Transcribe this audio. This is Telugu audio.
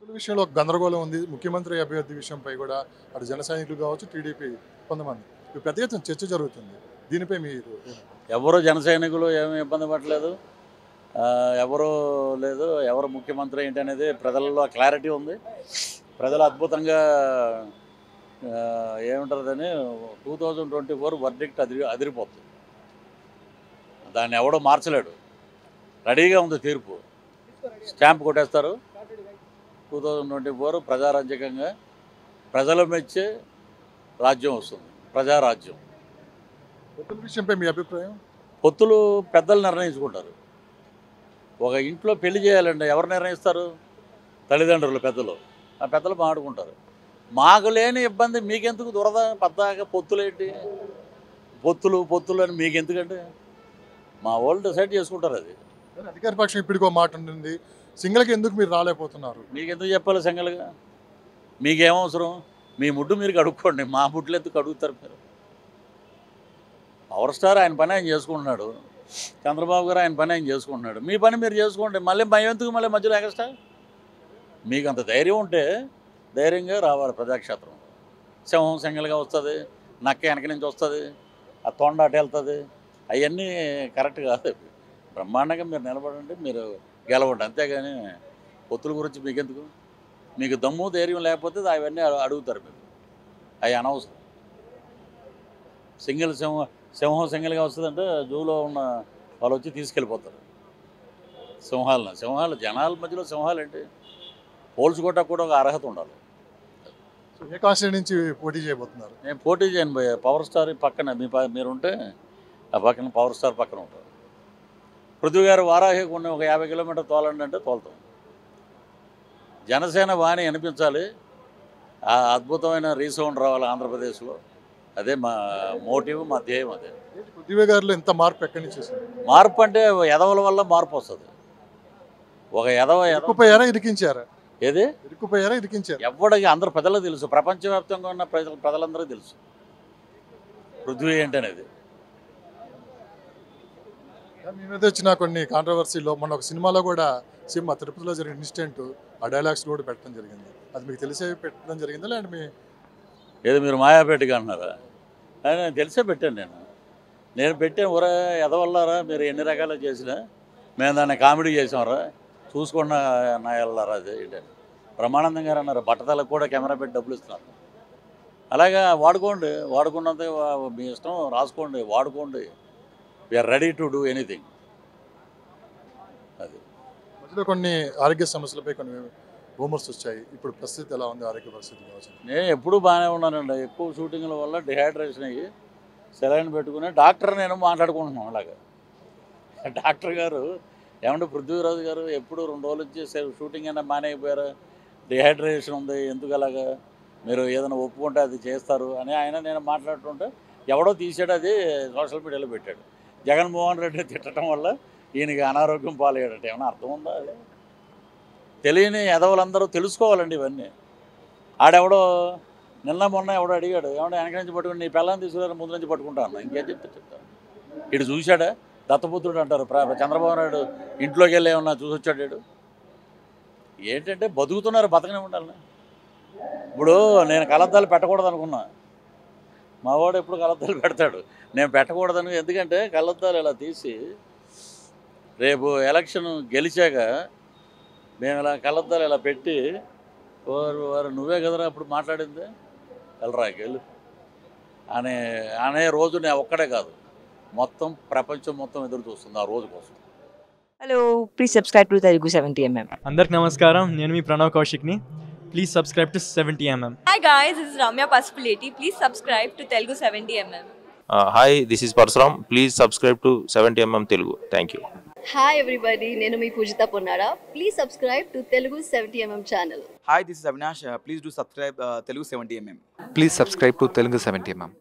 పొత్తుల విషయంలో ఒక గందరగోళం ఉంది ముఖ్యమంత్రి అభ్యర్థి విషయంపై కూడా అటు జన సైనికులు కావచ్చు టీడీపీ కొంతమంది ఇప్పుడు పెద్ద ఎత్తున చర్చ జరుగుతుంది దీనిపై మీరు ఎవరు జన సైనికులు ఏమి ఇబ్బంది పడలేదు ఆ, ఎవరు లేదు ఎవరు ముఖ్యమంత్రి ఏంటి అనేది ప్రజల్లో క్లారిటీ ఉంది ప్రజలు అద్భుతంగా ఆ, ఏముంటుందని two thousand twenty four verdict అదిరి అదిరిపోతుంది దాన్ని ఎవడో మార్చలేడు రెడీగా ఉంది తీర్పు స్టాంప్ కొట్టేస్తారు టూ థౌజండ్ ట్వంటీ ఫోర్ ప్రజారాజ్యకంగా ప్రజలు మెచ్చే రాజ్యం వస్తుంది ప్రజారాజ్యం పొత్తుల విషయంపై మీ అభిప్రాయం పొత్తులు పెద్దలు నిర్ణయించుకుంటారు ఒక ఇంట్లో పెళ్లి చేయాలండి ఎవరు నిర్ణయిస్తారు తల్లిదండ్రులు పెద్దలు ఆ పెద్దలు మాట్లాడుకుంటారు మాకు లేని ఇబ్బంది మీకెందుకు దురద పద్దాక పొత్తులేంటి పొత్తులు పొత్తులు అని మీకెందుకండి మా వాళ్ళు డిసైడ్ చేసుకుంటారు అది కానీ అధికార పక్షం ఇప్పటికో మాట ఉంటుంది సింగిల్కి ఎందుకు మీరు రాలేకపోతున్నారు మీకెందుకు చెప్పాలి సంగలుగా మీకేం అవసరం మీ ముడ్డు మీరు కడుక్కోండి మా ముడ్లు ఎందుకు కడుగుతారు మీరు పవర్ స్టార్ ఆయన పని ఆయన చేసుకుంటున్నాడు చంద్రబాబు గారు ఆయన పని ఆయన చేసుకుంటున్నాడు మీ పని మీరు చేసుకోండి మళ్ళీ భయం ఎందుకు మళ్ళీ మధ్యలో ఎగస్ట్రా మీకు అంత ధైర్యం ఉంటే ధైర్యంగా రావాలి ప్రజాక్షేత్రం సింహం సింగల్గా వస్తుంది నక్క వెనక నుంచి వస్తుంది ఆ తొండ అటు వెళ్తుంది అవన్నీ కరెక్ట్ కాదు అవి. బ్రహ్మాండంగా మీరు నిలబడండి మీరు గెలవండి అంతేగాని పొత్తుల గురించి మీకెందుకు మీకు దమ్ము ధైర్యం లేకపోతే అవన్నీ అడు- అడుగుతారు మీరు అవి అనవసరం సింగిల్ సింహం సింహం సింగిల్గా వస్తుందంటే జూలో ఉన్న వాళ్ళు వచ్చి తీసుకెళ్ళిపోతారు సింహాలను సింహాలు జనాల మధ్యలో సింహాలు ఏంటి పోల్చుకోవటానికి కూడా ఒక అర్హత ఉండాలి సో ఏ కాన్స్టిట్యూట్ నుంచి పోటీ చేయబోతున్నారు నేను పోటీ చేయను భయ్య పవర్ స్టార్ పక్కన మీ ప- మీరుంటే ఆ పక్కన పవర్ స్టార్ పక్కన ఉంటారు పృథ్వీ గారు వారాహి కొన్ని ఒక యాభై కిలోమీటర్ తోలండి అంటే తోలుతాం జనసేన వాణి అనిపించాలి ఆ అద్భుతమైన రీసౌండ్ రావాలి ఆంధ్రప్రదేశ్లో అదే మా మోటివ్ మా ధ్యేయం అదే ఏంటి పృథ్వీ గారిలో ఎంత మార్పు ఎక్కడి నుంచి వస్తుంది మార్పు అంటే ఎదవల వల్ల మార్పు వస్తుంది ఒక ఎదవ ఎదవ ఇరుక్కుపోయారా ఇరికించారా ఏది ఇరుక్కుపోయారా ఇరికించారా ఎవడికి అందరు ప్రజలకు తెలుసు ప్రపంచవ్యాప్తంగా ఉన్న ప్రజలు ప్రజలందరికీ తెలుసు పృథ్వీ ఏంటనేది మీ మీద వచ్చిన కొన్ని కాంట్రవర్సీలో మొన్న ఒక సినిమాలో కూడా సినిమా తిరుపతిలో జరిగిన ఇన్సిడెంట్ ఆ డైలాగ్స్ కూడా పెట్టడం జరిగింది అది మీకు తెలిసే పెట్టడం జరిగిందా లేదంటే మీ ఏదో మీరు మాయాపేటగా అంటున్నారా అని నేను తెలిసే పెట్టాను నేను నేను పెట్టాను ఊరే ఎదవల్లారా మీరు ఎన్ని రకాలు చేసినా మేము దాన్ని కామెడీ చేసాంరా చూసుకున్న నా వెళ్ళారా అది ఏంటని బ్రహ్మానందం గారు అన్నారు బట్టతలకు కూడా కెమెరా పెట్టి డబ్బులు ఇస్తున్నారు అలాగా వాడుకోండి వాడుకున్నంత వా- మీ ఇష్టం రాసుకోండి వాడుకోండి we're ready to do anything అది మధ్యలో కొన్ని ఆరోగ్య సమస్యలపై కొన్ని రూమర్స్ వచ్చాయి ఇప్పుడు పరిస్థితి ఎలా ఉంది ఆరోగ్య పరిస్థితి కావచ్చు నేను ఎప్పుడూ బాగానే ఉన్నానండి ఎక్కువ షూటింగ్ల వల్ల డిహైడ్రేషన్ అయ్యి సెలైన్ పెట్టుకుని డాక్టర్ నేను మాట్లాడుకుంటున్నాం అలాగా డాక్టర్ గారు ఏమంటే పృథ్వీరాజు గారు ఎప్పుడు రెండు రోజులు వచ్చి "సరే, షూటింగ్ అయినా మానేయిపోయారు డిహైడ్రేషన్ ఉంది ఎందుకు అలాగా మీరు ఏదైనా ఒప్పుకుంటే అది చేస్తారు అని ఆయన నేను మాట్లాడుతుంటే ఎవడో తీసాడు అది సోషల్ మీడియాలో పెట్టాడు జగన్మోహన్ రెడ్డి తిట్టడం వల్ల ఈయనకి అనారోగ్యం పాలయ్యాడట ఏమైనా అర్థం ఉందా అది తెలియని ఎదవలందరూ తెలుసుకోవాలండి ఇవన్నీ ఆడెవడో నిన్న మొన్న ఎవడో అడిగాడు ఏమన్నా వెనక నుంచి పట్టుకుని నీ పిల్లని తీసుకురా ముందు నుంచి పట్టుకుంటా అన్న ఇంకేం చెప్తే చెప్తాను ఇటు చూశాడా దత్తపుత్రుడు అంటారు ప్ర- చంద్రబాబు నాయుడు ఇంట్లోకి వెళ్ళి ఏమన్నా చూసి వచ్చాడు ఈడు. ఏంటంటే బతుకుతున్నారు బతకనే ఉండాలి ఇప్పుడు నేను కలద్దాలు పెట్టకూడదు అనుకున్నా మా వాడు ఎప్పుడు కలద్దాలు పెడతాడు నేను పెట్టకూడదని ఎందుకంటే కలద్దాలు ఇలా తీసి రేపు ఎలక్షన్ గెలిచాక మేము ఇలా కలద్దాలు ఇలా పెట్టి వారు వారు నువ్వే కదరా అప్పుడు మాట్లాడింది వెళ్ళరా వెళ్ళు అనే అనే రోజు నేను ఒక్కడే కాదు మొత్తం ప్రపంచం మొత్తం ఎదురు చూస్తుంది ఆ రోజు కోసం hello please subscribe to Telugu seventy MM అందరికి నమస్కారం నేను మీ ప్రణవ్ కౌశిక్ని please subscribe to seventy MM Hi guys, this is Ramya Pasupuleti. Please subscribe to Telugu 70mm. Hi this is Parashuram please subscribe to seventy MM Telugu thank you hi everybody నేను మీ Poojitha Ponnara please subscribe to Telugu seventy MM channel Hi, this is Avinash. Uh, please do subscribe uh, Telugu 70mm. Please subscribe to Telugu 70 mm.